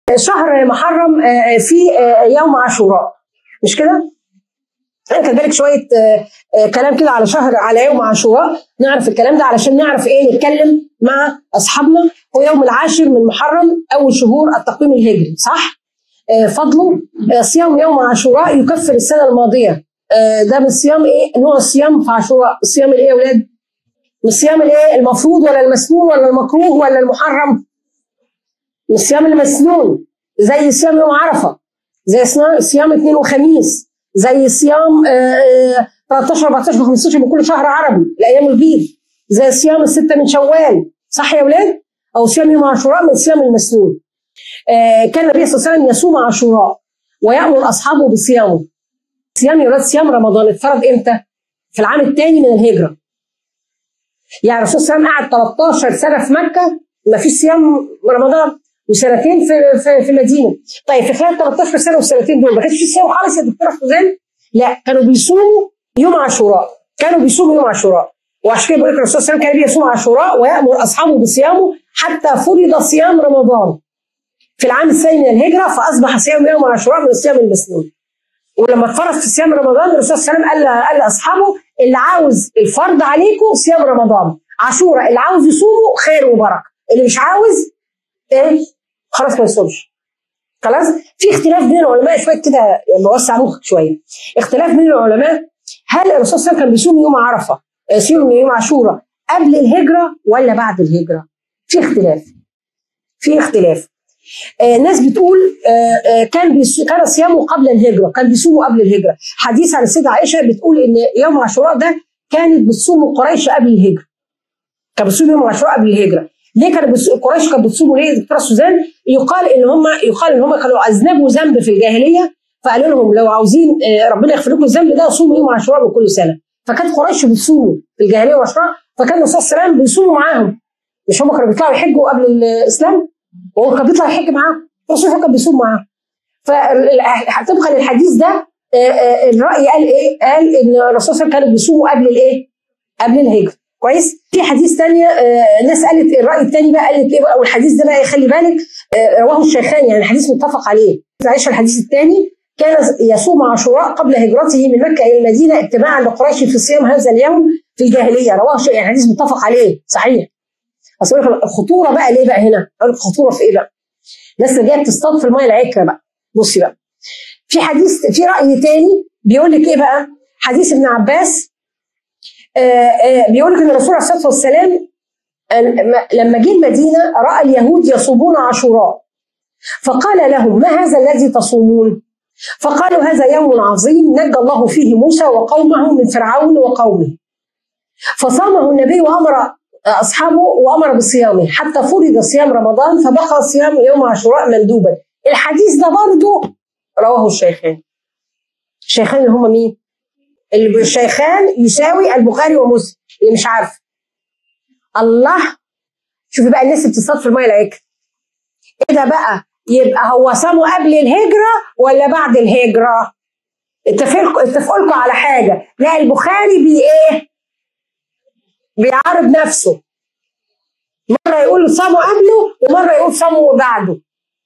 شهر محرم آه، في آه، يوم عاشوراء مش كده؟ انا كاتبه لك شويه آه، آه، كلام كده على شهر على يوم عاشوراء نعرف الكلام ده علشان نعرف ايه نتكلم مع اصحابنا هو يوم العاشر من محرم اول شهور التقويم الهجري صح؟ آه، فضله آه، صيام يوم عاشوراء يكفر السنه الماضيه آه، ده من صيام ايه؟ نوع الصيام في عاشوراء الصيام الايه يا اولاد؟ من الصيام الايه؟ المفروض ولا المسنون ولا المكروه ولا المحرم؟ من الصيام المسنون زي صيام يوم عرفه زي صيام- صيام اثنين وخميس زي صيام آه، آه، 13 14 15 من كل شهر عربي الايام البيض زي صيام السته من شوال صح يا اولاد؟ او صيام يوم عاشوراء من صيام المسنون. آه، كان النبي صلى الله عليه وسلم يصوم عاشوراء ويامر اصحابه بصيامه. صيام يا اولاد صيام رمضان اتفرض امتى؟ في العام الثاني من الهجره. يعني الرسول صلى الله عليه وسلم قعد 13 سنه في مكه ما فيش صيام رمضان وسنتين في في, في المدينه. طيب في خلال 13 سنه والسنتين دول ما كانش في صيام خالص يا دكتوره سوزان؟ لا كانوا بيصوموا يوم عاشوراء كانوا بيصوموا يوم عاشوراء وعشان كده بقول لك الرسول صلى الله عليه وسلم كان بيصوم عاشوراء ويامر اصحابه بصيامه حتى فرض صيام رمضان في العام الثاني من الهجره فاصبح صيام يوم عاشوراء من الصيام المسنون ولما اتفرض في صيام رمضان الرسول صلى الله عليه وسلم قال قال لاصحابه اللي عاوز الفرض عليكم صيام رمضان عاشوراء اللي عاوز يصومه خير وبركه اللي مش عاوز ايه خلاص ما يصومش خلاص في اختلاف بين العلماء شويه كده يعني بوسع مخك شويه اختلاف بين العلماء هل الرسول صلى الله عليه وسلم كان بيصوم يوم عرفه يصوم يوم عاشوراء قبل الهجره ولا بعد الهجره في اختلاف في اختلاف آه ناس بتقول آه آه كان بيص... كان صيامه قبل الهجره كان بيصوموا قبل الهجره حديث عن السيده عائشه بتقول ان يوم عاشوراء ده كانت بتصوم قريش قبل الهجره كان بيصوم يوم عاشوراء قبل الهجره ليه كانت بتص... قريش كانت بتصوموا ليه دكتوره سوزان يقال ان هم يقال ان هم كانوا اذنبوا ذنب في الجاهليه فقالوا لهم لو عاوزين آه، ربنا يغفر لكم الذنب ده صوموا يوم عاشوراء من كل سنه فكانت قريش بتصوموا في الجاهليه وعاشوراء فكان الرسول صلى الله عليه وسلم بيصوموا معاهم مش هم كانوا بيطلعوا يحجوا قبل الاسلام وهو كان بيطلع يحج معاهم الرسول كان بيصوم معاهم فطبقا للحديث ده آه، آه، الراي قال ايه؟ قال ان الرسول صلى الله عليه وسلم كانوا بيصوموا قبل الايه؟ قبل الهجره كويس؟ في حديث ثانيه ناس قالت الراي الثاني بقى قالت ايه بقى والحديث ده بقى خلي بالك آه، رواه الشيخان يعني حديث متفق عليه عائشه الحديث الثاني كان يصوم عاشوراء قبل هجرته من مكه الى المدينه اتباعا لقريش في صيام هذا اليوم في الجاهليه رواه الشيخ- يعني حديث متفق عليه صحيح اصل أقول لك الخطوره بقى ليه بقى هنا؟ اقول لك الخطوره في ايه بقى؟ الناس اللي جايه بتصطاد في الميه العكره بقى بصي بقى في حديث في راي تاني بيقول لك ايه بقى؟ حديث ابن عباس آه، آه، بيقول لك ان الرسول عليه الصلاه والسلام آه، لما- لما جه المدينه راى اليهود يصومون عاشوراء فقال لهم ما هذا الذي تصومون؟ فقالوا هذا يوم عظيم نجى الله فيه موسى وقومه من فرعون وقومه فصامه النبي وامر اصحابه وامر بصيامه حتى فرض صيام رمضان فبقى صيام يوم عاشوراء مندوبا الحديث ده برضه رواه الشيخان الشيخان اللي هم مين؟ اللي الشيخان يساوي البخاري ومسلم اللي مش عارف الله شوفي بقى الناس اللي بتصطاد في الميه العكر ايه ده بقى يبقى هو صاموا قبل الهجره ولا بعد الهجره اتفقوا اتفقوا لكم على حاجه لا البخاري بي ايه بيعارض نفسه مره يقول صاموا قبله ومره يقول صاموا بعده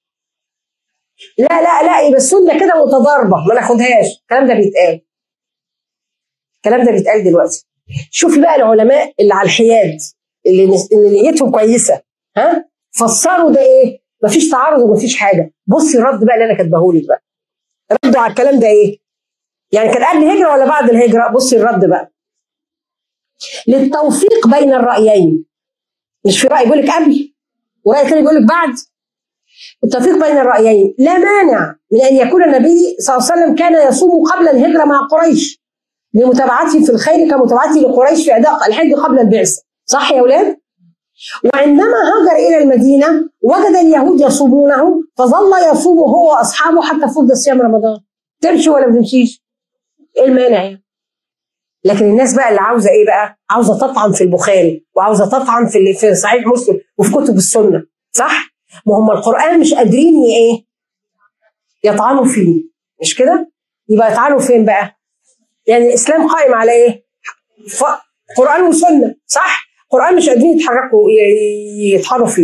لا لا لا يبقى السنه كده متضاربه ما ناخدهاش الكلام ده بيتقال الكلام ده بيتقال دلوقتي شوفي بقى العلماء اللي على الحياد اللي نس- اللي نيتهم كويسه ها فسروا ده ايه مفيش تعارض ومفيش حاجه بصي الرد بقى اللي انا كاتبه لك بقى ردوا على الكلام ده ايه يعني كان قبل الهجره ولا بعد الهجره بصي الرد بقى للتوفيق بين الرايين مش في راي يقول لك قبل وراي ثاني يقول لك بعد التوفيق بين الرايين لا مانع من ان يكون النبي صلى الله عليه وسلم كان يصوم قبل الهجره مع قريش لمتابعته في الخير كمتابعته لقريش في اداء الحج قبل البعثه صح يا اولاد وعندما هاجر الى المدينه وجد اليهود يصومونه فظل يصوم هو واصحابه حتى فرض صيام رمضان تمشي ولا ما تمشيش ايه المانع يعني لكن الناس بقى اللي عاوزه ايه بقى عاوزه تطعن في البخاري وعاوزه تطعن في اللي في صحيح مسلم وفي كتب السنه صح ما هم القران مش قادرين ي- ايه يطعنوا فيه مش كده يبقى يطعنوا فين بقى يعني الاسلام قائم على ايه ف... قران وسنه صح قران مش قادرين يتحركوا ي- ي- يطحنوا فيه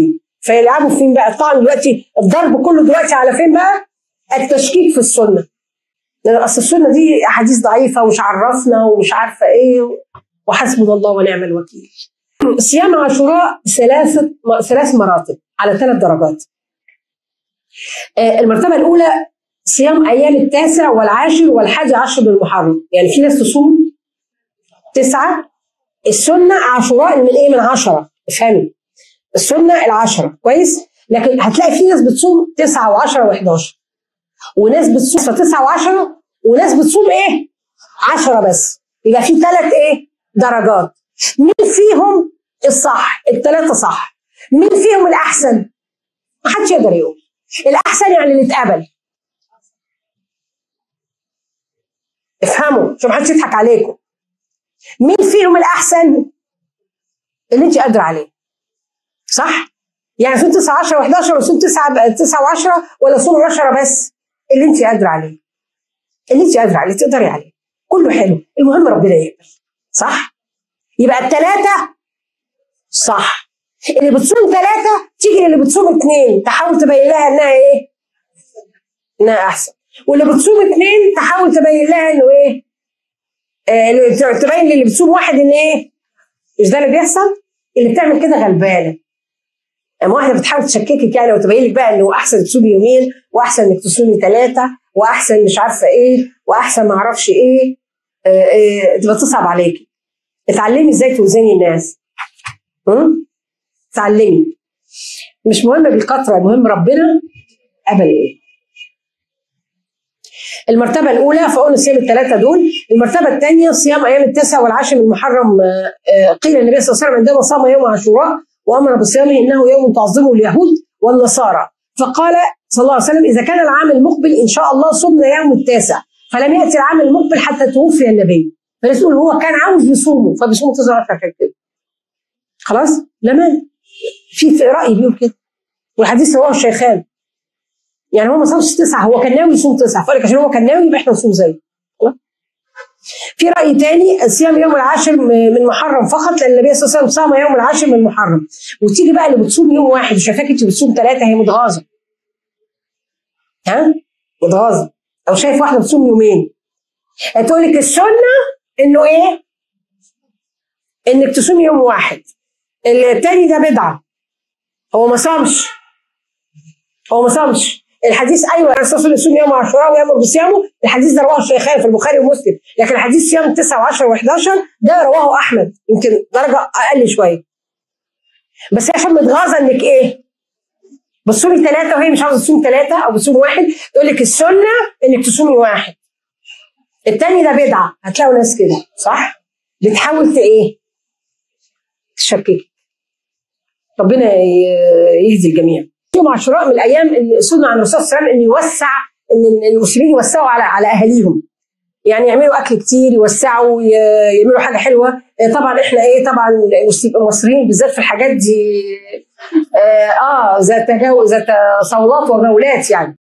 فيلعبوا فين بقى طبعا دلوقتي الضرب كله دلوقتي على فين بقى التشكيك في السنه لان اصل السنه دي احاديث ضعيفه ومش عرفنا ومش عارفه ايه وحسبنا الله ونعم الوكيل صيام عاشوراء ثلاثة ثلاث مراتب على ثلاث درجات. آه، المرتبة الأولى صيام أيام التاسع والعاشر والحادي عشر من المحرم، يعني في ناس تصوم تسعة السنة عاشوراء من إيه؟ من عشرة، افهمي. السنة العشرة، كويس؟ لكن هتلاقي في ناس بتصوم تسعة و10 و11 وناس بتصوم تسعة و10 وناس بتصوم إيه؟ عشرة بس. يبقى في ثلاث إيه؟ درجات. مين فيهم الصح الثلاثه صح مين فيهم الاحسن ما حدش يقدر يقول الاحسن يعني اللي اتقبل افهموا عشان ما حدش يضحك عليكم مين فيهم الاحسن اللي انت قادره عليه صح يعني صوم 9 10 و11 ولا صوم 9 9 و10 ولا صوم 10 بس اللي انت قادره عليه اللي انت قادره عليه تقدري عليه كله حلو المهم ربنا يقبل صح يبقى الثلاثة صح اللي بتصوم ثلاثة تيجي اللي بتصوم اثنين تحاول تبين لها انها ايه؟ انها احسن واللي بتصوم اثنين تحاول تبين لها انه ايه؟ آه تبين للي بتصوم واحد ان ايه؟ مش ده اللي بيحصل؟ اللي بتعمل كده غلبانة اما واحدة بتحاول تشككك يعني وتبين لك بقى انه احسن تصومي يومين واحسن انك تصومي ثلاثة واحسن مش عارفة ايه واحسن ما اعرفش ايه آه آه تبقى تصعب عليكي اتعلمي ازاي توزني الناس اتعلمي مش مهم بالكثره المهم ربنا قبل ايه المرتبة الأولى فقلنا صيام الثلاثة دول، المرتبة الثانية صيام أيام التاسع والعاشر من محرم قيل النبي صلى الله عليه وسلم عندما صام يوم عاشوراء وأمر بصيامه إنه يوم تعظمه اليهود والنصارى، فقال صلى الله عليه وسلم إذا كان العام المقبل إن شاء الله صمنا يوم التاسع، فلم يأتي العام المقبل حتى توفي النبي، فالناس تقول هو كان عاوز يصومه فبيصوموا 19 عشان كده خلاص لا مانع في في راي بيقول كده والحديث رواه الشيخان يعني هو ما صامش تسعه هو كان ناوي يصوم تسعه فقال لك عشان هو كان ناوي يبقى احنا نصوم زيه في راي تاني صيام يوم العاشر من محرم فقط لان النبي صلى الله عليه وسلم صام يوم العاشر من محرم وتيجي بقى اللي بتصوم يوم واحد وشايفاك انت بتصوم ثلاثه هي متغاظه ها متغاظه او شايف واحده بتصوم يومين هتقول لك السنه انه ايه؟ انك تصوم يوم واحد التاني ده بدعه هو ما صامش هو ما صامش الحديث ايوه الرسول صلى الله عليه وسلم يصوم يوم عاشوراء ويامر بصيامه الحديث ده رواه الشيخان في البخاري ومسلم لكن الحديث صيام 9 و10 و11 ده رواه احمد يمكن درجه اقل شويه بس هي عشان متغاظه انك ايه؟ بتصومي ثلاثه وهي مش عاوزه تصوم ثلاثه او بتصوم واحد تقول لك السنه انك تصومي واحد التاني ده بدعه هتلاقوا ناس كده صح؟ بتحاول ايه؟ تشكك ربنا يهدي الجميع يوم عاشوراء من الايام اللي سنة عن الرسول صلى الله عليه وسلم انه يوسع ان المسلمين يوسعوا على على اهاليهم يعني يعملوا اكل كتير يوسعوا يعملوا حاجه حلوه طبعا احنا ايه طبعا المصريين بالذات في الحاجات دي اه ذات ذات صولات وجولات يعني